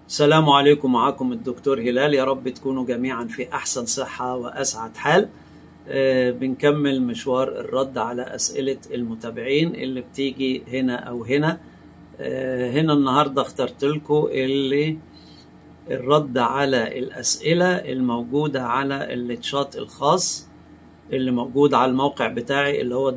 السلام عليكم معكم الدكتور هلال يا رب تكونوا جميعا في أحسن صحة وأسعد حال آه، بنكمل مشوار الرد على أسئلة المتابعين اللي بتيجي هنا أو هنا آه، هنا النهاردة اخترت لكم اللي الرد على الأسئلة الموجودة على التشات الخاص اللي موجود على الموقع بتاعي اللي هو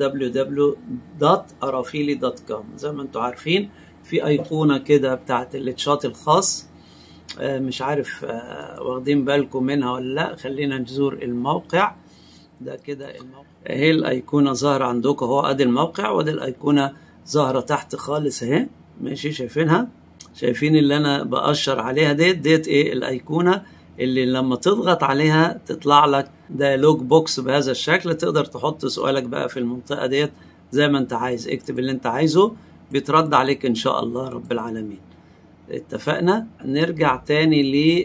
www.arafili.com زي ما انتم عارفين في أيقونة كده بتاعت التشات الخاص آه، مش عارف آه، واخدين بالكم منها ولا لا خلينا نزور الموقع ده كده الموقع اهي الايقونه ظاهره عندكم اهو ادي الموقع وادي الايقونه ظاهره تحت خالص اهي ماشي شايفينها شايفين اللي انا بأشر عليها ديت ديت ايه الايقونه اللي لما تضغط عليها تطلع لك ديالوج بوكس بهذا الشكل تقدر تحط سؤالك بقى في المنطقه ديت زي ما انت عايز اكتب اللي انت عايزه بيترد عليك ان شاء الله رب العالمين اتفقنا نرجع تاني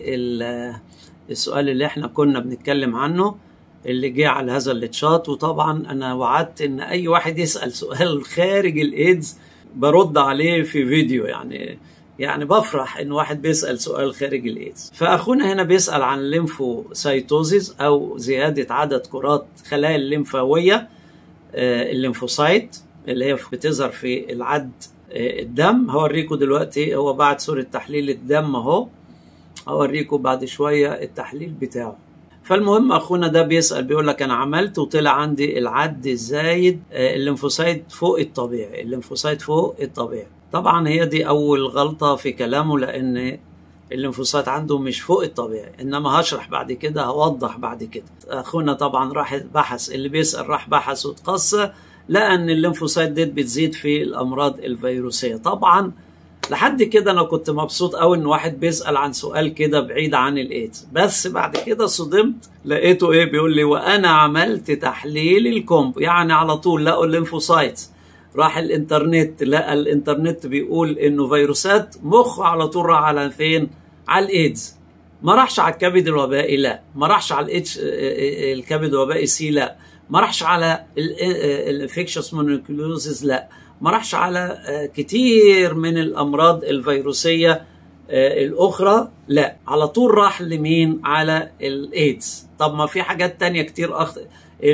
للسؤال اللي احنا كنا بنتكلم عنه اللي جه على هذا التشات وطبعا انا وعدت ان اي واحد يسال سؤال خارج الايدز برد عليه في فيديو يعني يعني بفرح ان واحد بيسال سؤال خارج الايدز فاخونا هنا بيسال عن الليمفوسايتوزيس او زياده عدد كرات خلايا الليمفاويه آه، الليمفوسايت اللي هي بتظهر في العد آه، الدم هوريكم دلوقتي هو بعد صورة تحليل الدم اهو هوريكم بعد شوية التحليل بتاعه فالمهم اخونا ده بيسال بيقول لك انا عملت وطلع عندي العد الزايد آه، الليمفوسايت فوق الطبيعي الليمفوسايت فوق الطبيعي طبعا هي دي اول غلطه في كلامه لان الليمفوسايت عنده مش فوق الطبيعي انما هشرح بعد كده هوضح بعد كده اخونا طبعا راح بحث اللي بيسال راح بحث وتقصى لقى ان الليمفوسايت ديت بتزيد في الامراض الفيروسيه طبعا لحد كده انا كنت مبسوط قوي ان واحد بيسال عن سؤال كده بعيد عن الايدز بس بعد كده صدمت لقيته ايه بيقول لي وانا عملت تحليل الكومب يعني على طول لقوا الليمفوسايتس راح الانترنت لقى الانترنت بيقول انه فيروسات مخه على طول راح على فين على الايدز ما راحش على الكبد الوبائي لا ما راحش على الاتش الكبد الوبائي سي لا ما راحش على الانفكشوس مونوكلوزز لا ما راحش على كتير من الامراض الفيروسيه الاخرى لا على طول راح لمين على الايدز طب ما في حاجات تانية كتير أخ...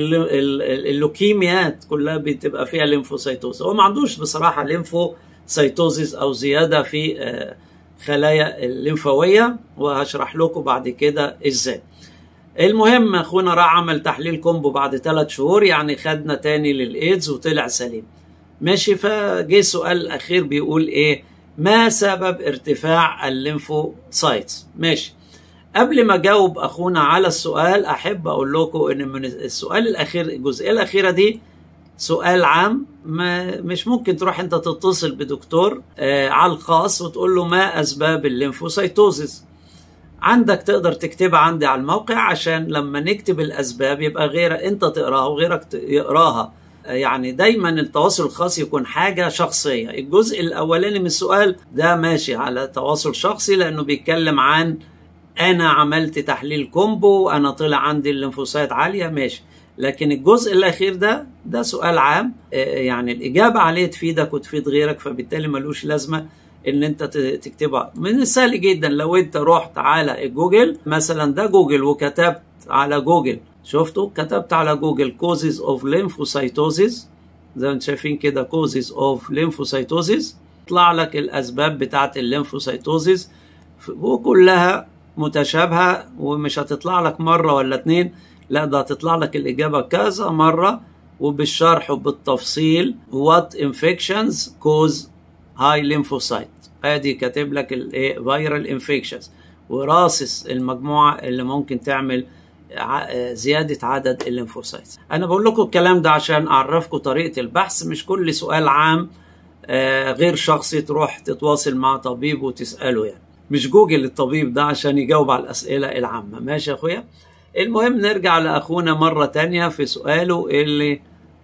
اللوكيميات كلها بتبقى فيها ليمفوسيتوز هو ما عندوش بصراحه ليمفوسيتوزيس او زياده في خلايا الليمفاويه وهشرح لكم بعد كده ازاي المهم اخونا راح عمل تحليل كومبو بعد ثلاث شهور يعني خدنا تاني للايدز وطلع سليم ماشي فجه السؤال الاخير بيقول ايه ما سبب ارتفاع الليمفوسايتس ماشي قبل ما اجاوب اخونا على السؤال احب اقول لكم ان من السؤال الاخير الجزئيه الاخيره دي سؤال عام ما مش ممكن تروح انت تتصل بدكتور آه على الخاص وتقول له ما اسباب الليمفوسيتوزيس عندك تقدر تكتبها عندي على الموقع عشان لما نكتب الاسباب يبقى غيرك انت تقراها وغيرك يقراها يعني دايما التواصل الخاص يكون حاجه شخصيه الجزء الاولاني من السؤال ده ماشي على تواصل شخصي لانه بيتكلم عن انا عملت تحليل كومبو انا طلع عندي الليمفوسايت عاليه ماشي لكن الجزء الاخير ده ده سؤال عام يعني الاجابه عليه تفيدك وتفيد غيرك فبالتالي ملوش لازمه ان انت تكتبها من السهل جدا لو انت رحت على جوجل مثلا ده جوجل وكتبت على جوجل شفتوا كتبت على جوجل causes of lymphocytosis زي ما انتم شايفين كده causes of lymphocytosis يطلع لك الاسباب بتاعت الليمفوسيتوزيس وكلها متشابهه ومش هتطلع لك مره ولا اتنين لا ده هتطلع لك الاجابه كذا مره وبالشرح وبالتفصيل what infections cause high lymphocyte ادي كاتب لك الايه فيرال انفكشنز وراصص المجموعه اللي ممكن تعمل زياده عدد الليمفوسايتس انا بقول لكم الكلام ده عشان اعرفكم طريقه البحث مش كل سؤال عام غير شخصي تروح تتواصل مع طبيب وتساله يعني مش جوجل الطبيب ده عشان يجاوب على الاسئله العامه ماشي يا اخويا المهم نرجع لاخونا مره تانية في سؤاله اللي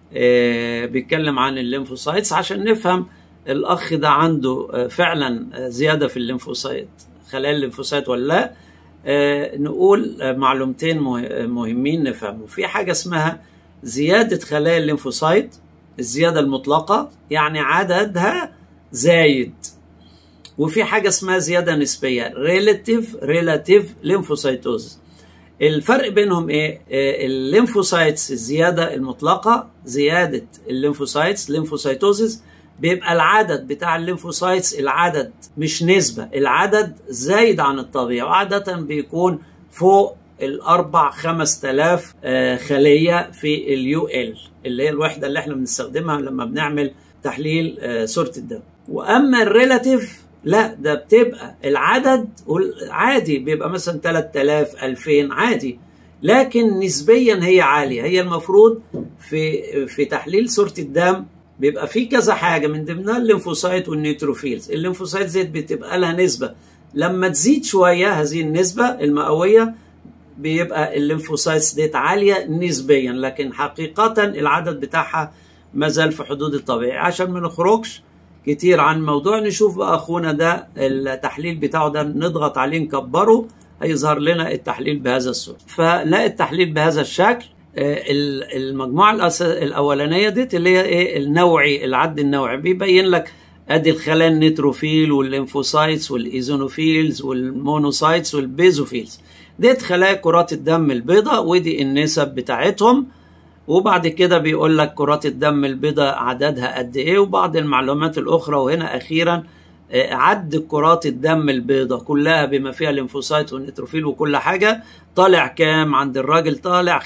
بيتكلم عن الليمفوسايتس عشان نفهم الاخ ده عنده فعلا زياده في الليمفوسايت خلايا الليمفوسايت ولا لا آه نقول معلومتين مهمين نفهمه في حاجه اسمها زياده خلايا الليمفوسايت الزياده المطلقه يعني عددها زايد وفي حاجه اسمها زياده نسبيه ريلاتيف ريلاتيف ليمفوسايتوز الفرق بينهم ايه الليمفوسايتس الزياده المطلقه زياده الليمفوسايتس ليمفوسايتوزيس بيبقى العدد بتاع الليمفوسايتس العدد مش نسبه العدد زايد عن الطبيعي وعاده بيكون فوق الاربع خمس تلاف خليه في اليو ال اللي هي الوحده اللي احنا بنستخدمها لما بنعمل تحليل صوره الدم واما الريلاتيف لا ده بتبقى العدد عادي بيبقى مثلا 3000 2000 عادي لكن نسبيا هي عاليه هي المفروض في في تحليل صوره الدم بيبقى في كذا حاجه من ضمنها الليمفوسايت والنيوتروفيلز الليمفوسايت زيت بتبقى لها نسبه لما تزيد شويه هذه النسبه المئويه بيبقى الليمفوسايتس ديت عاليه نسبيا لكن حقيقه العدد بتاعها ما زال في حدود الطبيعي عشان ما نخرجش كتير عن الموضوع نشوف بقى اخونا ده التحليل بتاعه ده نضغط عليه نكبره هيظهر لنا التحليل بهذا الصوره فلا التحليل بهذا الشكل المجموعه الاولانيه ديت اللي هي ايه النوعي العد النوعي بيبين لك ادي الخلايا النيتروفيل والليمفوسايتس والايزونوفيلز والمونوسايتس والبيزوفيلز ديت خلايا كرات الدم البيضاء ودي النسب بتاعتهم وبعد كده بيقول لك كرات الدم البيضاء عددها قد ايه وبعض المعلومات الاخرى وهنا اخيرا عد كرات الدم البيضاء كلها بما فيها الليمفوسايت والنيتروفيل وكل حاجه طالع كام عند الراجل طالع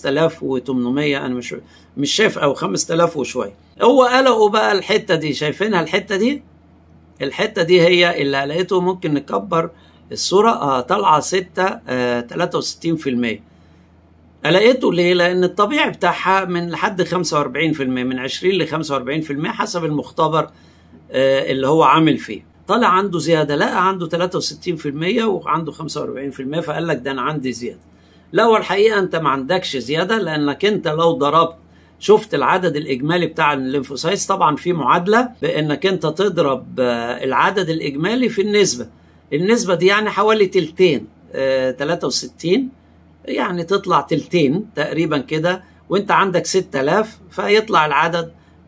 5800 انا مش مش شايف او 5000 وشويه هو قلقوا بقى الحته دي شايفينها الحته دي الحته دي هي اللي لقيته ممكن نكبر الصوره اه طالعه 6 آه 63% لقيته ليه؟ لأن الطبيعي بتاعها من لحد 45% من 20 ل 45% حسب المختبر اللي هو عامل فيه. طلع عنده زيادة لقى عنده 63% وعنده 45% فقال لك ده أنا عندي زيادة. لا هو الحقيقة أنت ما عندكش زيادة لأنك أنت لو ضربت شفت العدد الإجمالي بتاع الليمفوسايتس طبعا في معادلة بأنك أنت تضرب العدد الإجمالي في النسبة. النسبة دي يعني حوالي تلتين 63 يعني تطلع تلتين تقريبا كده وانت عندك 6000 فيطلع العدد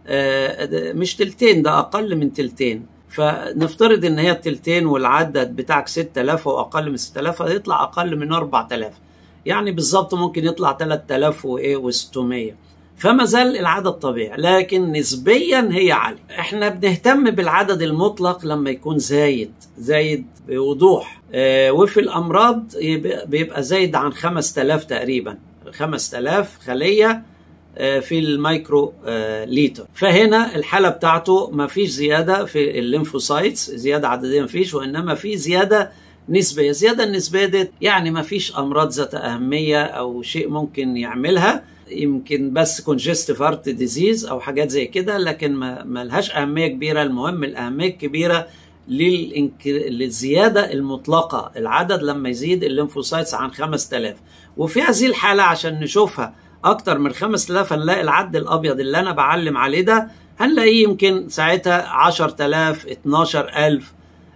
مش تلتين ده اقل من تلتين فنفترض ان هي التلتين والعدد بتاعك 6000 واقل من 6000 هيطلع اقل من 4000 يعني بالظبط ممكن يطلع 3000 وايه و600 فما زال العدد طبيعي لكن نسبيا هي عالية احنا بنهتم بالعدد المطلق لما يكون زايد زايد بوضوح اه وفي الامراض بيبقى زايد عن 5000 تقريبا 5000 خلية اه في المايكرو اه ليتر فهنا الحالة بتاعته ما فيش زيادة في الليمفوسايتس زيادة عددية ما فيش وإنما في زيادة نسبية الزيادة النسبية دي يعني ما فيش أمراض ذات أهمية أو شيء ممكن يعملها يمكن بس كونجستيف هارت ديزيز او حاجات زي كده لكن ما, ما لهاش اهميه كبيره المهم الاهميه الكبيره للإنك... للزياده المطلقه العدد لما يزيد الليمفوسايتس عن 5000 وفي هذه الحاله عشان نشوفها اكتر من 5000 هنلاقي العد الابيض اللي انا بعلم عليه ده هنلاقيه يمكن ساعتها 10000 12000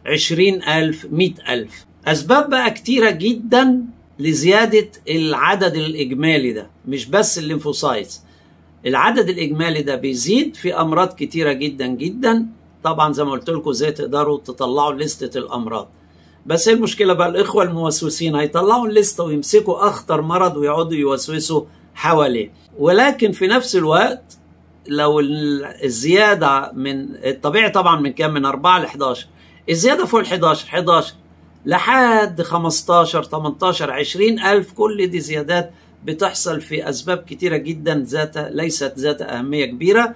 20000 100000 اسباب بقى كتيره جدا لزيادة العدد الإجمالي ده مش بس الليمفوسايتس العدد الإجمالي ده بيزيد في أمراض كتيرة جدا جدا طبعا زي ما قلت لكم ازاي تقدروا تطلعوا لستة الأمراض بس هي المشكلة بقى الإخوة الموسوسين هيطلعوا الليستة ويمسكوا أخطر مرض ويقعدوا يوسوسوا حواليه ولكن في نفس الوقت لو الزيادة من الطبيعي طبعا من كام من 4 ل 11 الزيادة فوق ال 11 11 لحد 15 18 20 ألف كل دي زيادات بتحصل في أسباب كتيرة جدا ذات ليست ذات أهمية كبيرة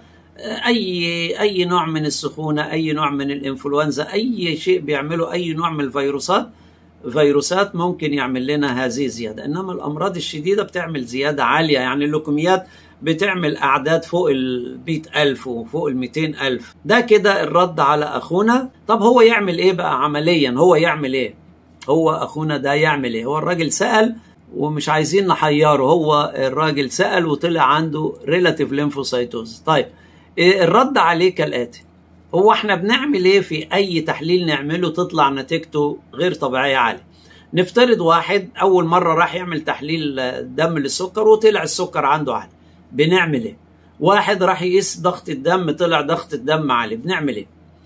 أي أي نوع من السخونة أي نوع من الإنفلونزا أي شيء بيعمله أي نوع من الفيروسات فيروسات ممكن يعمل لنا هذه الزيادة إنما الأمراض الشديدة بتعمل زيادة عالية يعني اللوكميات بتعمل أعداد فوق ال ألف وفوق ال ألف ده كده الرد على أخونا طب هو يعمل إيه بقى عمليا هو يعمل إيه هو أخونا ده يعمل إيه هو الراجل سأل ومش عايزين نحيره هو الراجل سأل وطلع عنده ريلاتيف ليمفوسايتوز طيب إيه الرد عليه كالآتي هو احنا بنعمل ايه في اي تحليل نعمله تطلع نتيجته غير طبيعيه عاليه نفترض واحد اول مره راح يعمل تحليل دم للسكر وطلع السكر عنده عالي بنعمل ايه واحد راح يقيس ضغط الدم طلع ضغط الدم عالي بنعمل ايه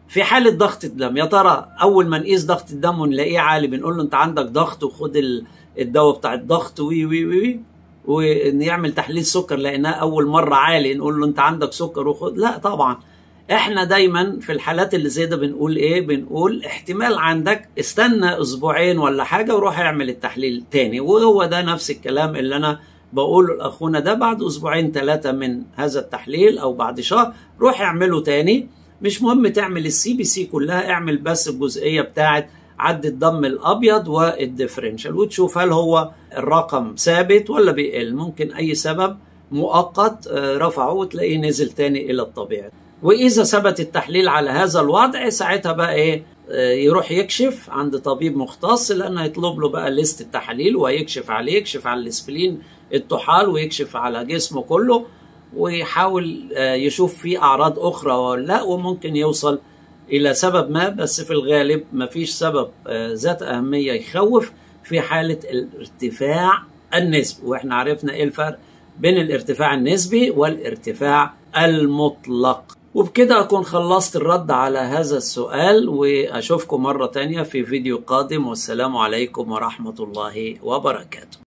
في حالة ضغط الدم يا ترى أول ما نقيس ضغط الدم ونلاقيه عالي بنقول له أنت عندك ضغط وخد الدواء بتاع الضغط وي وي وي ونعمل تحليل سكر لقيناه أول مرة عالي نقول له أنت عندك سكر وخد لا طبعا احنا دايما في الحالات اللي زي ده بنقول ايه بنقول احتمال عندك استنى اسبوعين ولا حاجه وروح اعمل التحليل تاني وهو ده نفس الكلام اللي انا بقوله لاخونا ده بعد اسبوعين ثلاثه من هذا التحليل او بعد شهر روح اعمله تاني مش مهم تعمل السي بي سي كلها اعمل بس الجزئيه بتاعه عد الدم الابيض والديفرنشال وتشوف هل هو الرقم ثابت ولا بيقل ممكن اي سبب مؤقت رفعه وتلاقيه نزل تاني الى الطبيعي واذا ثبت التحليل على هذا الوضع ساعتها بقى ايه يروح يكشف عند طبيب مختص لانه هيطلب له بقى ليست التحاليل ويكشف عليه يكشف على الاسبلين الطحال ويكشف على جسمه كله ويحاول يشوف في اعراض اخرى ولا لا وممكن يوصل الى سبب ما بس في الغالب ما فيش سبب ذات اهميه يخوف في حاله الارتفاع النسبي واحنا عرفنا ايه الفرق بين الارتفاع النسبي والارتفاع المطلق وبكده أكون خلصت الرد على هذا السؤال وأشوفكم مرة تانية في فيديو قادم والسلام عليكم ورحمة الله وبركاته